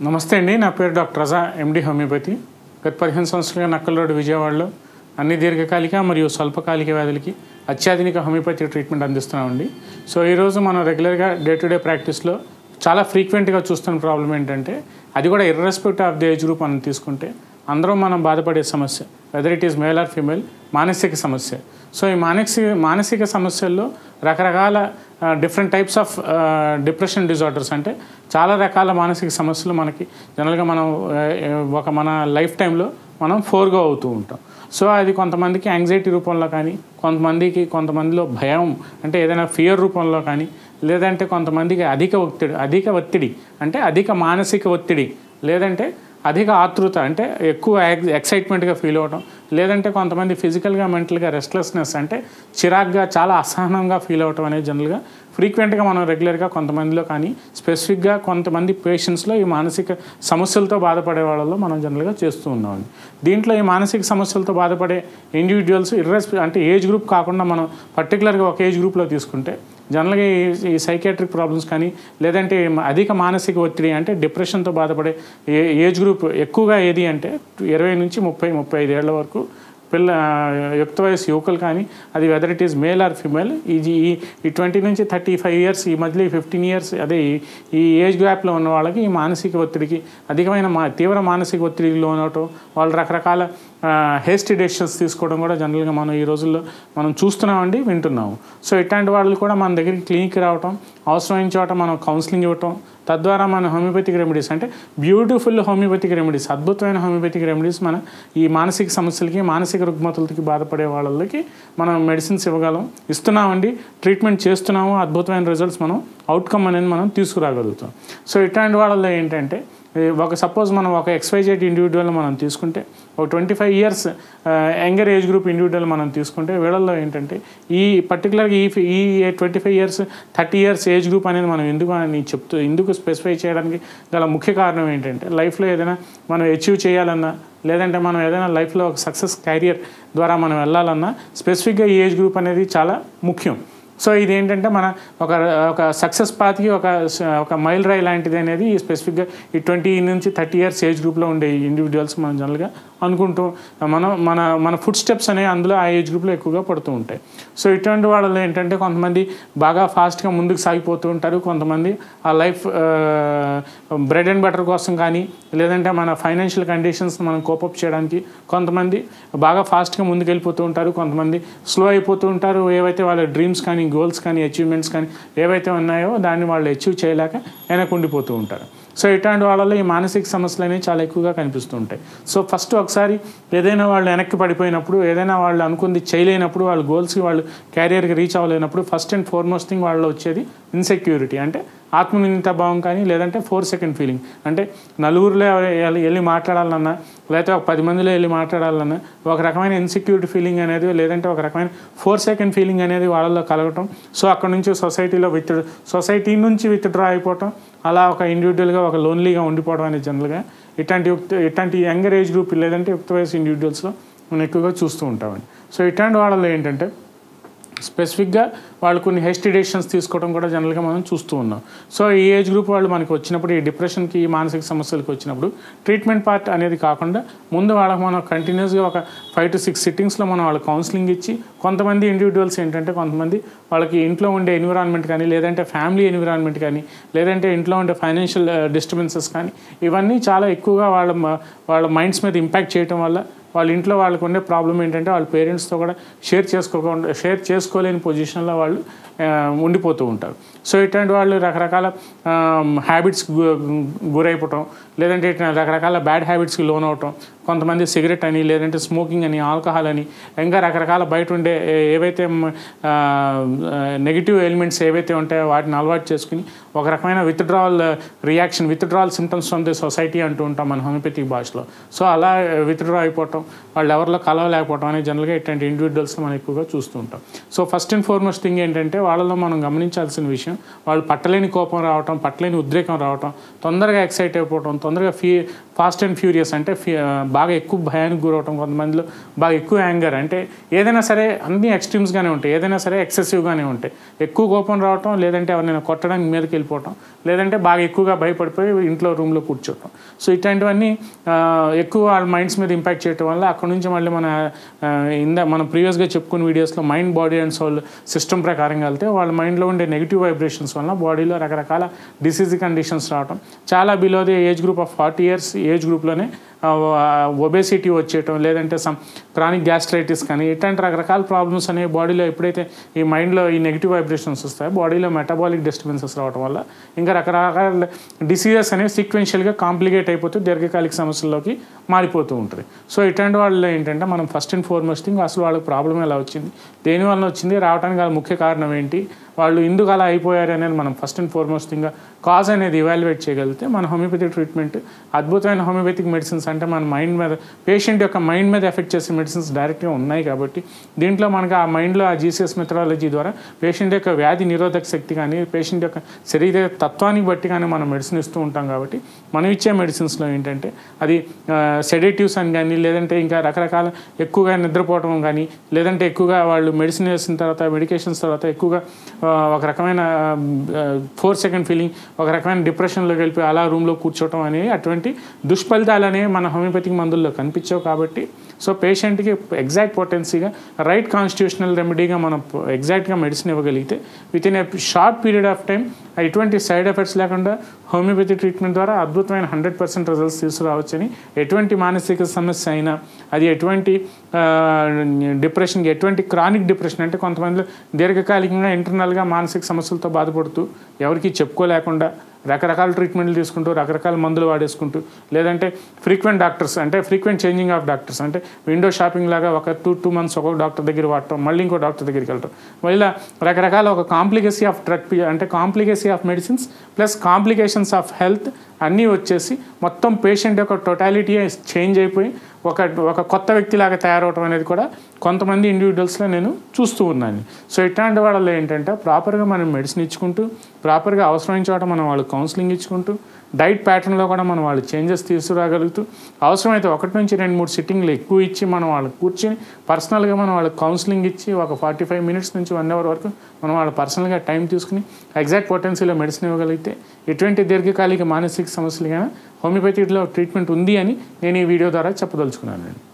నమస్తే అండి నా పేరు డాక్టర్ రజా ఎండి హోమియోపతి గత పదిహేను సంవత్సరాలుగా నక్కల్ రోడ్డు విజయవాడలో అన్ని దీర్ఘకాలిక మరియు స్వల్పకాలిక వ్యాధులకి అత్యాధునిక హోమియోపతి ట్రీట్మెంట్ అందిస్తున్నామండి సో ఈరోజు మనం రెగ్యులర్గా డే టు డే ప్రాక్టీస్లో చాలా ఫ్రీక్వెంట్గా చూస్తున్న ప్రాబ్లం ఏంటంటే అది కూడా irrespective of the age group మనం తీసుకుంటే అందరం మనం బాధపడే సమస్య whether it is male or female మానసిక సమస్య సో ఈ మానసిక మానసిక సమస్యల్లో రకరకాల different types of depression disorders అంటే చాలా రకాల మానసిక సమస్యలు మనకి జనరల్గా మనం ఆ, ఒక మన లైఫ్ టైంలో మనం ఫోర్గా అవుతూ ఉంటాం సో అది కొంతమందికి యాంగ్జైటీ రూపంలో కానీ కొంతమందికి కొంతమందిలో భయం అంటే ఏదైనా ఫియర్ రూపంలో కానీ లేదంటే కొంతమందికి అధిక ఒత్తిడి అధిక ఒత్తిడి అంటే అధిక మానసిక ఒత్తిడి లేదంటే అధిక ఆతృత అంటే ఎక్కువ ఎక్- ఎక్సైట్మెంట్గా ఫీల్ అవ్వడం లేదంటే కొంతమంది ఫిజికల్గా మెంటల్గా రెస్ట్లెస్నెస్ అంటే చిరాగ్గా చాలా అసహనంగా ఫీల్ అవ్వటం అనేది జనరల్గా ఫ్రీక్వెంట్గా మనం రెగ్యులర్గా కొంతమందిలో కానీ స్పెసిఫిక్గా కొంతమంది పేషెంట్స్లో ఈ మానసిక సమస్యలతో బాధపడే వాళ్ళలో మనం జనరల్గా చేస్తూ ఉన్నామండి దీంట్లో ఈ మానసిక సమస్యలతో బాధపడే ఇండివిజువల్స్ ఇర్రెస్ అంటే ఏజ్ గ్రూప్ కాకుండా మనం పర్టికులర్గా ఒక ఏజ్ గ్రూప్లో తీసుకుంటే జనరల్గా ఈ- ఈ సైకాట్రిక్ ప్రాబ్లమ్స్ కానీ లేదంటే అధిక మానసిక ఒత్తిడి అంటే డిప్రెషన్తో బాధపడే ఏ ఏజ్ గ్రూప్ ఎక్కువగా ఏది అంటే ఇరవై నుంచి ముప్పై ముప్పై ఐదు ఏళ్ల వరకు పిల్ల యుక్త వయసు యువకులు కానీ అది whether it is male or female ఇది ఈ ఈ ట్వంటీ నుంచి థర్టీ ఫైవ్ ఇయర్స్ ఈ మధ్యలో ఈ ఫిఫ్టీన్ ఇయర్స్ అదే ఈ- ఈ ఏజ్ గ్యాప్లో ఉన్న వాళ్ళకి ఈ మానసిక ఒత్తిడికి అధికమైన మా తీవ్ర మానసిక ఒత్తిడికి లోనవటం వాళ్ళు రకరకాల హేస్టీ డెసిషన్స్ తీసుకోవడం కూడా జనరల్గా మనం ఈ రోజుల్లో మనం చూస్తున్నామండి వింటున్నాము సో ఇట్లాంటి వాళ్ళు కూడా మన దగ్గరికి క్లినిక్కి రావటం అవసరమైన చోట మనం కౌన్సిలింగ్ ఇవ్వటం తద్వారా మన హోమియోపతిక్ రెమెడీస్ అంటే బ్యూటిఫుల్ హోమియోపతిక్ రెమెడీస్ అద్భుతమైన హోమియోపతిక్ రెమెడీస్ మన ఈ మానసిక సమస్యలకి మానసిక రుగ్మతలకి బాధపడే వాళ్ళకి మనం మెడిసిన్స్ ఇవ్వగలం ఇస్తున్నామండి ట్రీట్మెంట్ చేస్తున్నాము అద్భుతమైన రిజల్ట్స్ మనం అవుట్కమ్ అనేది మనం తీసుకురాగలుగుతాం సో ఇట్లాంటి వాళ్ళలో ఏంటంటే ఈ ఒక సపోజ్ మనం ఒక ఎక్స్వైజెడ్ ఇండివిజువల్ మనం తీసుకుంటే ఒక twenty five years younger age group individual మనం తీసుకుంటే వీళ్ళల్లో ఏంటంటే ఈ పర్టికులర్గా ఈ ఫి- ఈ twenty five years thirty years age group అనేది మనం ఎందుకు అని చెప్తూ ఎందుకు స్పెసిఫై చేయడానికి గల ముఖ్య కారణం ఏంటంటే లైఫ్లో ఏదైనా మనం అచీవ్ చేయాలన్నా లేదంటే మనం ఏదైనా లైఫ్లో ఒక సక్సెస్ క్యారియర్ ద్వారా మనం వెళ్ళాలన్నా స్పెసిఫిక్గా ఈ ఏజ్ గ్రూప్ అనేది చాలా ముఖ్యం సో ఇది ఏంటంటే మన ఒక ఒక సక్సెస్ పాత్కి ఒక ఒక మైల్ రాయి లాంటిది అనేది ఈ స్పెసిఫిక్గా ఈ ట్వంటీ నుంచి థర్టీ ఇయర్స్ ఏజ్ గ్రూప్లో ఉండే ఇండివిజువల్స్ మనం జనరల్గా అనుకుంటూ మనం మన మన ఫుడ్ స్టెప్స్ అనేవి అందులో ఆ ఏజ్ గ్రూప్లో ఎక్కువగా పడుతూ ఉంటాయి సో ఇటువంటి వాళ్ళలో ఏంటంటే కొంతమంది బాగా ఫాస్ట్గా ముందుకు సాగిపోతూ ఉంటారు కొంతమంది ఆ లైఫ్ బ్రెడ్ అండ్ బటర్ కోసం కానీ లేదంటే మన ఫైనాన్షియల్ కండిషన్స్ మనం కోపప్ చేయడానికి కొంతమంది బాగా ఫాస్ట్గా ముందుకు వెళ్ళిపోతూ ఉంటారు కొంతమంది స్లో అయిపోతూ ఉంటారు ఏవైతే వాళ్ళ డ్రీమ్స్ కానీ గోల్స్ కానీ అచీవ్మెంట్స్ కానీ ఏవైతే ఉన్నాయో దాన్ని వాళ్ళు అచీవ్ చేయలేక వెనక్కి ఉండిపోతూ ఉంటారు సో ఇట్లాంటి వాళ్ళలో ఈ మానసిక సమస్యలు అనేవి చాలా ఎక్కువగా కనిపిస్తూ ఉంటాయి సో ఫస్ట్ ఒకసారి ఏదైనా వాళ్ళు వెనక్కి పడిపోయినప్పుడు ఏదైనా వాళ్ళు అనుకుంది చేయలేనప్పుడు వాళ్ళ గోల్స్కి వాళ్ళు క్యారియర్కి రీచ్ అవ్వలేనప్పుడు ఫస్ట్ అండ్ ఫార్మోస్ట్ థింగ్ వాళ్ళలో వచ్చేది ఇన్సెక్యూరిటీ అంటే ఆత్మనిందిత భావం కానీ లేదంటే ఫోర్ సెకండ్ ఫీలింగ్ అంటే నలుగురిలో ఎవరు- వెళ్ళి మాట్లాడాలన్నా లేకపోతే ఒక పది మందిలో వెళ్ళి మాట్లాడాలన్నా ఒక రకమైన ఇన్సెక్యూరిటీ ఫీలింగ్ అనేది లేదంటే ఒక రకమైన ఫోర్ సెకండ్ ఫీలింగ్ అనేది వాళ్ళలో కలగటం సో అక్కడ నుంచి సొసైటీలో విత్ సొసైటీ నుంచి విత్డ్రా అయిపోవటం అలా ఒక ఇండివిజువల్గా ఒక లోన్లీగా ఉండిపోవడం అనేది జనరల్గా ఇట్లాంటి యుక్త ఇట్లాంటి యంగర్ ఏజ్ గ్రూప్ లేదంటే యుక్త వయసు ఇండివిజువల్స్లో మనం ఎక్కువగా చూస్తూ ఉంటామండి సో ఇట్లాంటి వాళ్ళలో ఏంటంటే స్పెసిఫిక్గా వాళ్ళు కొన్ని హెస్టీ డెసిషన్స్ తీసుకోవడం కూడా జనరల్గా మనం చూస్తూ ఉన్నాం సో ఈ ఏజ్ గ్రూప్ వాళ్ళు మనకి వచ్చినప్పుడు ఈ డిప్రెషన్కి ఈ మానసిక సమస్యలకు వచ్చినప్పుడు ట్రీట్మెంట్ పార్ట్ అనేది కాకుండా ముందు వాళ్ళకి మనం కంటిన్యూస్గా ఒక ఫైవ్ టు సిక్స్ సిట్టింగ్స్లో మనం వాళ్ళకి కౌన్సిలింగ్ ఇచ్చి కొంతమంది ఇండివిజువల్స్ ఏంటంటే కొంతమంది వాళ్ళకి ఇంట్లో ఉండే ఎన్విరాన్మెంట్ కానీ లేదంటే ఫ్యామిలీ ఎన్విరాన్మెంట్ కానీ లేదంటే ఇంట్లో ఉండే ఫైనాన్షియల్ డిస్టర్బెన్సెస్ కానీ ఇవన్నీ చాలా ఎక్కువగా వాళ్ళ మ- వాళ్ళ మైండ్స్ మీద ఇంపాక్ట్ చేయడం వల్ల వాళ్ళ ఇంట్లో వాళ్ళకు ఉండే ప్రాబ్లం ఏంటంటే వాళ్ళ పేరెంట్స్తో కూడా షేర్ చేసుకోకుండా షేర్ చేసుకోలేని పొజిషన్లో వాళ్ళు ఆ, ఉండిపోతూ ఉంటారు సో ఇట్లాంటి వాళ్ళు రకరకాల హ్యాబిట్స్ గురైపోవటం లేదంటే ఇట్లా రకరకాల బ్యాడ్ హ్యాబిట్స్కి లోన్ అవటం కొంతమంది సిగరెట్ అని లేదంటే స్మోకింగ్ అని ఆల్కహాల్ అని ఇంకా రకరకాల బయట ఉండే ఏ- ఏవైతే నెగిటివ్ ఎలిమెంట్స్ ఏవైతే ఉంటాయో వాటిని అలవాటు చేసుకుని ఒక రకమైన withdrawal reaction withdrawal symptoms from the society అంటూ ఉంటాం మన హోమియోపతిక్ భాషలో సో అలా విత్డ్రా అయిపోవటం వాళ్ళు ఎవరిలో కలవలేకపోవటం అనేది జనరల్గా ఇట్లాంటి ఇండివిజువల్స్లో మనం ఎక్కువగా చూస్తూ ఉంటాం so first and foremost thing ఏంటంటే వాళ్ళలో మనం గమనించాల్సిన విషయం వాళ్ళు పట్టలేని కోపం రావటం పట్టలేని ఉద్రేకం రావటం తొందరగా ఎక్సైట్ అయిపోవటం తొందరగా ఫీ ఫాస్ట్ అండ్ ఫ్యూరియస్ అంటే ఫీ బాగా ఎక్కువ భయానికి గురవటం కొంతమందిలో బాగా ఎక్కువ యాంగర్ అంటే ఏదైనా సరే అన్ని ఎక్స్ట్రీమ్స్గానే ఉంటాయి ఏదైనా సరే ఎక్సెసివ్గానే ఉంటాయి ఎక్కువ కోపం రావటం లేదంటే ఎవరినైనా కొట్టడానికి మీదకి వెళ్ళిపోవటం లేదంటే బాగా ఎక్కువగా భయపడిపోయి ఇంట్లో రూమ్లో కూర్చోవటం సో ఇట్లాంటివన్నీ ఆ, ఎక్కువ వాళ్ళ మైండ్స్ మీద ఇంపాక్ట్ చేయటం వల్ల అక్కడ నుంచి మళ్ళీ మన ఆ, ఇందా మనం ప్రీవియస్గా చెప్పుకున్న వీడియోస్లో mind body and soul system ప్రకారంగా వెళ్తే వాళ్ళ మైండ్లో ఉండే నెగిటివ్ వైబ్రేషన్స్ వల్ల బాడీలో రకరకాల డిసీజ్ కండిషన్స్ రావటం చాలా below the age group of forty years age గ్రూప్లోనే ఒబేసిటీ వచ్చేయటం లేదంటే సమ్ క్రానిక్ గ్యాస్ట్రైటిస్ కానీ ఇట్లాంటి రకరకాల ప్రాబ్లమ్స్ అనేవి బాడీలో ఎప్పుడైతే ఈ మైండ్లో ఈ నెగిటివ్ వైబ్రేషన్స్ వస్తాయో బాడీలో మెటబాలిక్ డిస్టర్బెన్సెస్ రావడం వల్ల ఇంకా రకరకాల డిసీజెస్ అనేవి సీక్వెన్షియల్గా కాంప్లికేట్ అయిపోతూ దీర్ఘకాలిక సమస్యల్లోకి మారిపోతూ ఉంటుంది సో ఇట్లాంటి వాళ్ళు ఏంటంటే మనం ఫస్ట్ అండ్ ఫార్మోస్ట్ థింగ్ అసలు వాళ్ళకి ప్రాబ్లం ఎలా వచ్చింది దేని వలన వచ్చింది రావడానికి గల ముఖ్య కారణం ఏంటి వాళ్ళు ఎందుకు అలా అయిపోయారు అనేది మనం first and foremost thing cause అనేది ఇవాల్యుయేట్ చేయగలిగితే మన హోమియోపతి ట్రీట్మెంట్ అద్భుతమైన హోమియోపతిక్ మెడిసిన్స్ అంటే మన మైండ్ మీద పేషెంట్ యొక్క మైండ్ మీద ఎఫెక్ట్ చేసే మెడిసిన్స్ డైరెక్ట్గా ఉన్నాయి కాబట్టి దీంట్లో మనకు ఆ మైండ్లో ఆ జీసీఎస్ మెథడాలజీ ద్వారా పేషెంట్ యొక్క వ్యాధి నిరోధక శక్తి కానీ పేషెంట్ యొక్క శరీర తత్వానికి బట్టి కానీ మనం మెడిసిన్ ఇస్తూ ఉంటాం కాబట్టి మనం ఇచ్చే మెడిసిన్స్లో ఏంటంటే అది సెడేటివ్స్ అని కానీ లేదంటే ఇంకా రకరకాల ఎక్కువగా నిద్రపోవటం కానీ లేదంటే ఎక్కువగా వాళ్ళు మెడిసిన్ వేసిన తర్వాత మెడికేషన్స్ తర్వాత ఎక్కువగా ఆ, ఒక రకమైన ఫోర్ సెకండ్ ఫీలింగ్ ఒక రకమైన డిప్రెషన్లోకి వెళ్ళిపోయి అలా రూమ్లో కూర్చోవటం అనేవి అటువంటి దుష్ఫలితాలు అనేవి మన హోమియోపతిక్ మందుల్లో కనిపించవు కాబట్టి సో పేషెంట్కి ఎగ్జాక్ట్ పొటెన్సీగా రైట్ కాన్స్టిట్యూషనల్ రెమెడీగా మనం ఎగ్జాక్ట్గా మెడిసిన్ ఇవ్వగలిగితే within a short period of time ఎటువంటి సైడ్ ఎఫెక్ట్స్ లేకుండా హోమియోపతి ట్రీట్మెంట్ ద్వారా అద్భుతమైన హండ్రెడ్ పర్సెంట్ రిజల్ట్స్ తీసుకురావచ్చని ఎటువంటి మానసిక సమస్య అయినా అది ఎటువంటి డిప్రెషన్కి ఎటువంటి క్రానిక్ డిప్రెషన్ అంటే కొంతమంది దీర్ఘకాలికంగా ఇంటర్నల్గా మానసిక సమస్యలతో బాధపడుతూ ఎవరికి చెప్పుకోలేకుండా రకరకాల ట్రీట్మెంట్లు తీసుకుంటూ రకరకాల మందులు వాడేసుకుంటూ లేదంటే ఫ్రీక్వెంట్ డాక్టర్స్ అంటే ఫ్రీక్వెంట్ చేంజింగ్ ఆఫ్ డాక్టర్స్ అంటే విండో షాపింగ్ లాగా ఒక టూ టూ మంత్స్ ఒక డాక్టర్ దగ్గర వాడటం మళ్ళీ ఇంకో డాక్టర్ దగ్గరికి వెళ్ళటం మళ్ళీ రకరకాల ఒక కాంప్లికేసీ ఆఫ్ డ్రగ్ అంటే complicacy of medicines plus complications of health అన్నీ వచ్చేసి మొత్తం పేషెంట్ యొక్క టోటాలిటీ చేంజ్ అయిపోయి ఒక ఒక కొత్త వ్యక్తిలాగా తయారవటం అనేది కూడా కొంతమంది ఇండివిజువల్స్లో నేను చూస్తూ ఉన్నాను సో ఇట్లాంటి వాళ్ళలో ఏంటంటే ప్రాపర్గా మనం మెడిసిన్ ఇచ్చుకుంటూ ప్రాపర్గా అవసరమైన చోట మనం వాళ్ళకి కౌన్సిలింగ్ ఇచ్చుకుంటూ డైట్ ప్యాటర్న్లో కూడా మనం వాళ్ళు చేంజెస్ తీసుకురాగలుగుతూ అవసరమైతే ఒకటి నుంచి రెండు మూడు సిట్టింగ్లు ఎక్కువ ఇచ్చి మనం వాళ్ళకి కూర్చొని పర్సనల్గా మనం వాళ్ళకి కౌన్సిలింగ్ ఇచ్చి ఒక ఫార్టీ ఫైవ్ మినిట్స్ నుంచి వన్ అవర్ వరకు మనం వాళ్ళ పర్సనల్గా టైం తీసుకుని ఎగ్జాక్ట్ పొటెన్సీలో మెడిసిన్ ఇవ్వగలిగితే ఎటువంటి దీర్ఘకాలిక మానసిక సమస్యలు కానీ హోమియోపతిలో ట్రీట్మెంట్ ఉంది అని నేను ఈ వీడియో ద్వారా చెప్పదలుచుకున్నాను